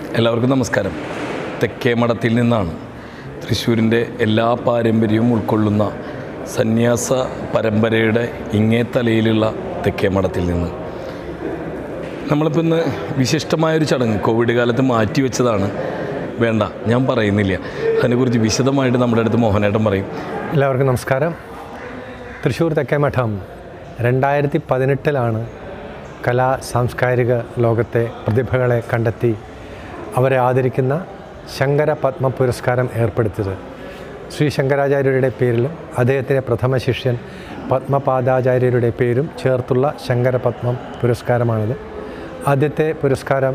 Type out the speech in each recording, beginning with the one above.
എല്ലാവർക്കും നമസ്കാരം തെക്കേ മഠത്തിൽ നിന്നാണ് തൃശ്ശൂരിൻ്റെ എല്ലാ പാരമ്പര്യവും ഉൾക്കൊള്ളുന്ന സന്യാസ പരമ്പരയുടെ ഇങ്ങേ തലയിലുള്ള തെക്കേ മഠത്തിൽ നിന്ന് നമ്മളിപ്പോൾ ഇന്ന് വിശിഷ്ടമായൊരു ചടങ്ങ് കോവിഡ് കാലത്ത് മാറ്റി വെച്ചതാണ് വേണ്ട ഞാൻ പറയുന്നില്ല അതിനെക്കുറിച്ച് വിശദമായിട്ട് നമ്മുടെ അടുത്ത് മോഹനേട്ടൻ പറയും എല്ലാവർക്കും നമസ്കാരം തൃശ്ശൂർ തെക്കേമഠം രണ്ടായിരത്തി പതിനെട്ടിലാണ് കലാ സാംസ്കാരിക ലോകത്തെ പ്രതിഭകളെ കണ്ടെത്തി അവരെ ആദരിക്കുന്ന ശങ്കര പത്മ പുരസ്കാരം ഏർപ്പെടുത്തിയത് ശ്രീ ശങ്കരാചാര്യരുടെ പേരിലും അദ്ദേഹത്തിൻ്റെ പ്രഥമ ശിഷ്യൻ പത്മപാദാചാര്യരുടെ പേരും ചേർത്തുള്ള ശങ്കര പത്മം പുരസ്കാരമാണിത് ആദ്യത്തെ പുരസ്കാരം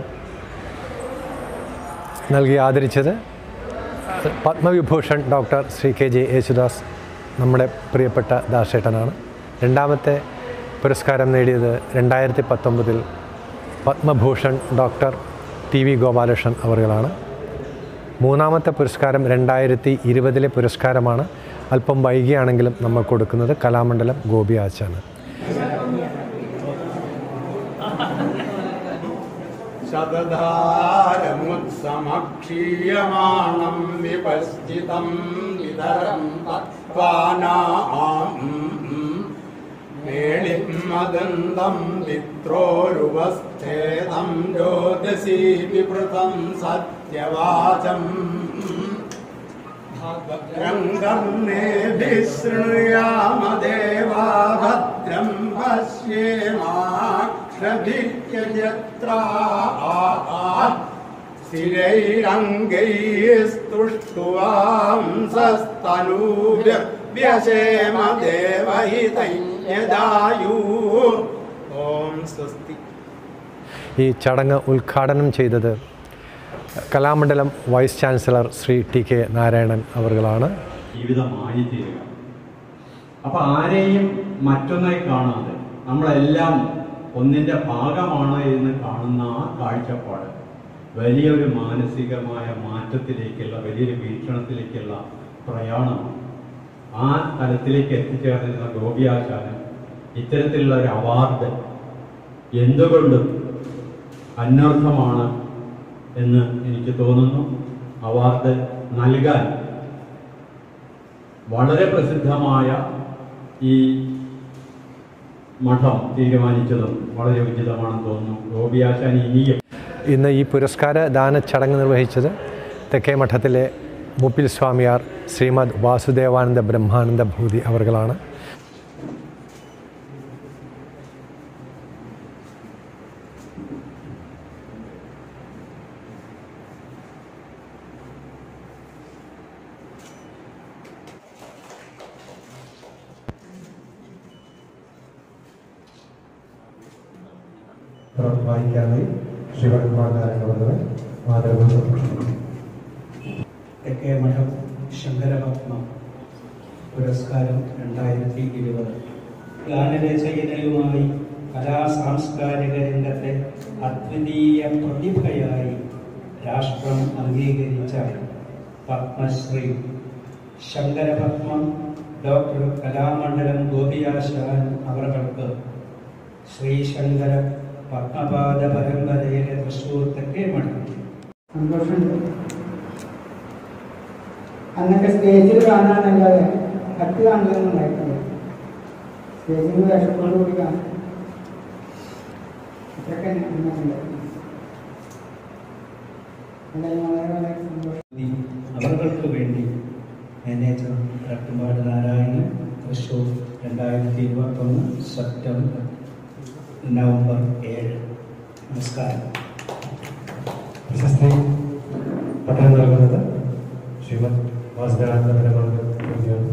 നൽകി ആദരിച്ചത് Padma Vibhushan doctor Shri K J Yesudas നമ്മുടെ പ്രിയപ്പെട്ട ദാസേട്ടനാണ് രണ്ടാമത്തെ പുരസ്കാരം നേടിയത് രണ്ടായിരത്തി പത്തൊമ്പതിൽ Padma Bhushan doctor T V Gopalakrishnan അവറുകളാണ് മൂന്നാമത്തെ പുരസ്കാരം രണ്ടായിരത്തി ഇരുപതിലെ പുരസ്കാരമാണ് അല്പം വൈകിയാണെങ്കിലും നമ്മൾ കൊടുക്കുന്നത് കലാമണ്ഡലം ഗോപി ആച്ചാണ് शतधारमुत्समक्षीयमाणं विपश्चितं वितरं तत्त्वानाम् मेळिं मदन्तं वित्रोरुवस्थेदं ज्योतिषी विवृतं सत्यवाचम् रङ्गन्नेभिः शृणुयाम देवा भद्रं पश्येमाक्षभिर्यजत्रा स्थिरैरङ्गैस्तुष्टुवांसस्तनूभ्यसेम देवहितं यदायु ॐ स्वस्ति ഈ ചടങ്ങ് ഉദ്ഘാടനം ചെയ്തത് Kalamandalam vice chancellor Shri T K Narayanan അവറുകളാണ് ജീവിതമായി തീരുക അപ്പൊ ആരെയും മറ്റൊന്നായി കാണാതെ നമ്മളെല്ലാം ഒന്നിന്റെ ഭാഗമാണ് എന്ന് കാണുന്ന ആ കാഴ്ചപ്പാട് വലിയൊരു മാനസികമായ മാറ്റത്തിലേക്കുള്ള വലിയൊരു വീക്ഷണത്തിലേക്കുള്ള പ്രയാണമാണ് ആ തലത്തിലേക്ക് എത്തിച്ചേർന്നിരുന്ന ഗോപിയാശാനം ഇത്തരത്തിലുള്ള ഒരു അവാർഡ് എന്തുകൊണ്ടും അന്വർത്ഥമാണ് എന്ന് എനിക്ക് തോന്നുന്നു അവാർഡ് നൽകാൻ വളരെ പ്രസിദ്ധമായ ഈ മഠം തീരുമാനിച്ചതും വളരെ ഉചിതമാണെന്ന് തോന്നുന്നു ഗോപിയാശാൻ ഇനിയും ഇന്ന് ഈ പുരസ്കാര ദാന ചടങ്ങ് നിർവഹിച്ചത് തെക്കേ മഠത്തിലെ മുപ്പിൽ സ്വാമിയാർ ശ്രീമദ് വാസുദേവാനന്ദ ബ്രഹ്മാനന്ദ ഭൂതി അവർകളാണ് വായിക്കാനായി ശിവകുമാർ നാരായണവർദ്ധനെ ആദരവ് തെക്കേ മഠം ശങ്കരപത്മ പുരസ്കാരം രണ്ടായിരത്തി ഇരുപത് ഗാനരചയിതയുമായി കലാ സാംസ്കാരിക രംഗത്തെ അദ്വിതീയ പ്രതിഭയായി രാഷ്ട്രം അംഗീകരിച്ച പത്മശ്രീ ശങ്കരപത്മം ഡോക്ടർ കലാമണ്ഡലം ഗോപിയാശാൻ അവർക്ക് ശ്രീശങ്കര പത്മപാദ പരമ്പരയിലെ തൃശൂർ തെക്കേ മഠം സന്തോഷമുണ്ട് അന്നൊക്കെ സ്റ്റേജിൽ കാണാനല്ലാതെ കത്ത് കാണലൊന്നും ഉണ്ടായിട്ടില്ല സ്റ്റേജിൽ വേഷത്തോടു കൂടി കാണാൻ ഇതൊക്കെ അന്നുണ്ടായിരുന്നു എന്തായാലും വളരെ വളരെ സന്തോഷം അവർക്ക് വേണ്ടി മാനേജർ കട്ടുപാട് നാരായണൻ തൃശൂർ രണ്ടായിരത്തി ഇരുപത്തൊന്ന് സെപ്റ്റംബർ നവംബർ ഏഴ് നമസ്കാരം പ്രശസ്തി പത്രം നൽകുന്നത് ശ്രീമദ് വാസുദേവാനന്ദ ബ്രഹ്മാനന്ദ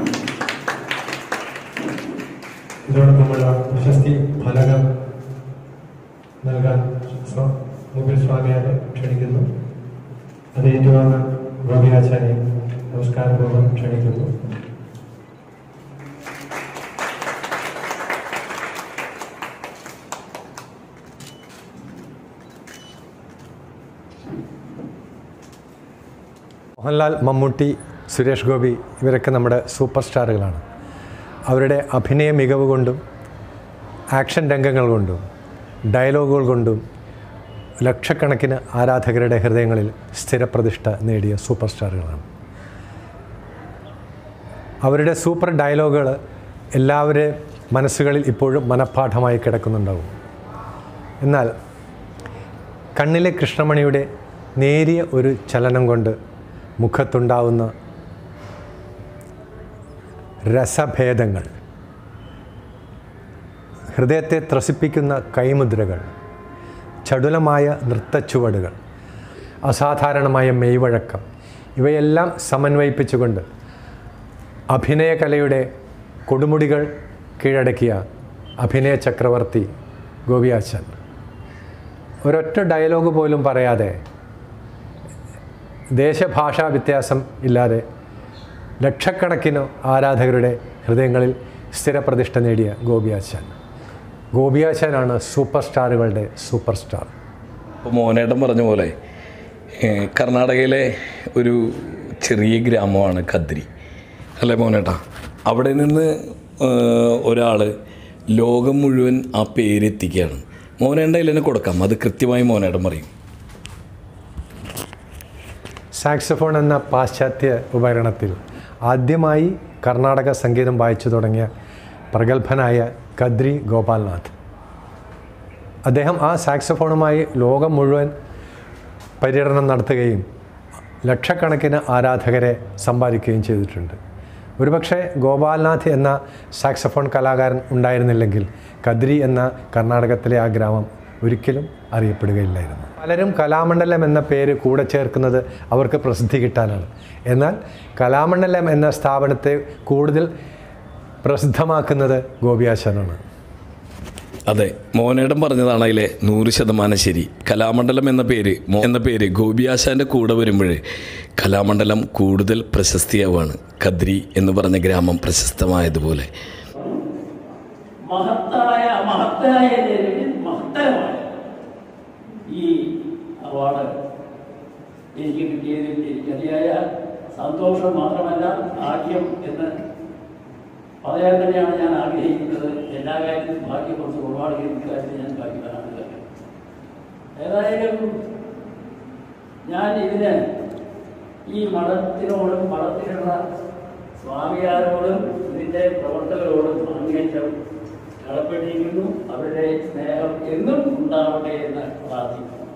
ഇതോടൊപ്പമുള്ള പ്രശസ്തി ഫലകം നൽകാൻ സ്വ- മുകിൽ സ്വാമിയാരെ ക്ഷണിക്കുന്നു അത് ഏറ്റുവാങ്ങാൻ ഗോപിയാചാര്യ നമസ്കാരപൂർവ്വം ക്ഷണിക്കുന്നു മോഹൻലാൽ മമ്മൂട്ടി സുരേഷ് ഗോപി ഇവരൊക്കെ നമ്മുടെ സൂപ്പർ സ്റ്റാറുകളാണ് അവരുടെ അഭിനയ മികവ് കൊണ്ടും ആക്ഷൻ രംഗങ്ങൾ കൊണ്ടും ഡയലോഗുകൾ കൊണ്ടും ലക്ഷക്കണക്കിന് ആരാധകരുടെ ഹൃദയങ്ങളിൽ സ്ഥിരപ്രതിഷ്ഠ നേടിയ സൂപ്പർ സ്റ്റാറുകളാണ് അവരുടെ സൂപ്പർ ഡയലോഗുകൾ എല്ലാവരുടെയും മനസ്സുകളിൽ ഇപ്പോഴും മനഃപ്പാഠമായി കിടക്കുന്നുണ്ടാവും എന്നാൽ കണ്ണിലെ കൃഷ്ണമണിയുടെ നേരിയ ഒരു ചലനം കൊണ്ട് മുഖത്തുണ്ടാവുന്ന രസഭേദങ്ങൾ ഹൃദയത്തെ ത്രസിപ്പിക്കുന്ന കൈമുദ്രകൾ ചടുലമായ നൃത്തച്ചുവടുകൾ അസാധാരണമായ മെയ്വഴക്കം ഇവയെല്ലാം സമന്വയിപ്പിച്ചുകൊണ്ട് അഭിനയകലയുടെ കൊടുമുടികൾ കീഴടക്കിയ അഭിനയ ചക്രവർത്തി ഗോപിയാച്ചൻ ഒരൊറ്റ ഡയലോഗ് പോലും പറയാതെ ദേശഭാഷാ വ്യത്യാസം ഇല്ലാതെ ലക്ഷക്കണക്കിന് ആരാധകരുടെ ഹൃദയങ്ങളിൽ സ്ഥിരപ്രതിഷ്ഠ നേടിയ ഗോപിയാച്ചാൻ ഗോപിയാച്ചാനാണ് സൂപ്പർ സ്റ്റാറുകളുടെ സൂപ്പർ സ്റ്റാർ ഇപ്പോൾ മോനേട്ടൻ പറഞ്ഞ പോലെ ഏഹ്, കർണാടകയിലെ ഒരു ചെറിയ ഗ്രാമമാണ് കദ്രി അല്ലേ മോനേട്ടാ അവിടെ നിന്ന് ഒരാൾ ലോകം മുഴുവൻ ആ പേരെത്തിക്കുകയാണ് മോനേണ്ട ഇതിനെ കൊടുക്കാം അത് കൃത്യമായി മോനേട്ടൻ പറയും സാക്സഫോൺ എന്ന പാശ്ചാത്യ ഉപകരണത്തിൽ ആദ്യമായി കർണാടക സംഗീതം വായിച്ചു തുടങ്ങിയ പ്രഗത്ഭനായ കദ്രി ഗോപാൽനാഥ് അദ്ദേഹം ആ സാക്സഫോണുമായി ലോകം മുഴുവൻ പര്യടനം നടത്തുകയും ലക്ഷക്കണക്കിന് ആരാധകരെ സമ്പാദിക്കുകയും ചെയ്തിട്ടുണ്ട് ഒരുപക്ഷെ ഗോപാൽനാഥ് എന്ന സാക്സഫോൺ കലാകാരൻ ഉണ്ടായിരുന്നില്ലെങ്കിൽ കദ്രി എന്ന കർണാടകത്തിലെ ആ ഗ്രാമം ഒരിക്കലും അറിയപ്പെടുകയില്ലായിരുന്നു പലരും കലാമണ്ഡലം എന്ന പേര് കൂടെ ചേർക്കുന്നത് അവർക്ക് പ്രസിദ്ധി കിട്ടാനാണ് എന്നാൽ കലാമണ്ഡലം എന്ന സ്ഥാപനത്തെ കൂടുതൽ പ്രസിദ്ധമാക്കുന്നത് ഗോപിയാശാനാണ് അതെ മോനേടം പറഞ്ഞതാണ് അതിലെ നൂറ് ശതമാനം ശരി കലാമണ്ഡലം എന്ന പേര് മോ- എന്ന പേര് ഗോപിയാശാൻ്റെ കൂടെ വരുമ്പോൾ കലാമണ്ഡലം കൂടുതൽ പ്രശസ്തിയാവാണ് കദ്രി എന്ന് പറഞ്ഞ ഗ്രാമം പ്രശസ്തമായതുപോലെ മഹത്തായ മഹത്തായ നിലയിൽ മഹത്തരമായ ഈ അവാർഡ് എനിക്ക് കിട്ടിയതിൽ എനിക്ക് അതിയായ സന്തോഷം മാത്രമല്ല ഭാഗ്യം എന്ന് പറയാൻ തന്നെയാണ് ഞാൻ ആഗ്രഹിക്കുന്നത് എല്ലാ കാര്യത്തിലും ഭാഗ്യം കുറച്ച് ഒരുപാട് കാര്യത്തിൽ ഞാൻ ഭാഗ്യവാനാണ് ഏതായാലും ഞാൻ ഇതിന് ഈ മഠത്തിനോടും മഠത്തിലുള്ള സ്വാമിയാരോടും ഇതിൻ്റെ പ്രവർത്തകരോടും അങ്ങേറ്റം കടപ്പെട്ടിരിക്കുന്നു അവരുടെ സ്നേഹം എന്നും ഉണ്ടാവട്ടെ എന്ന് പ്രാർത്ഥിക്കുന്നു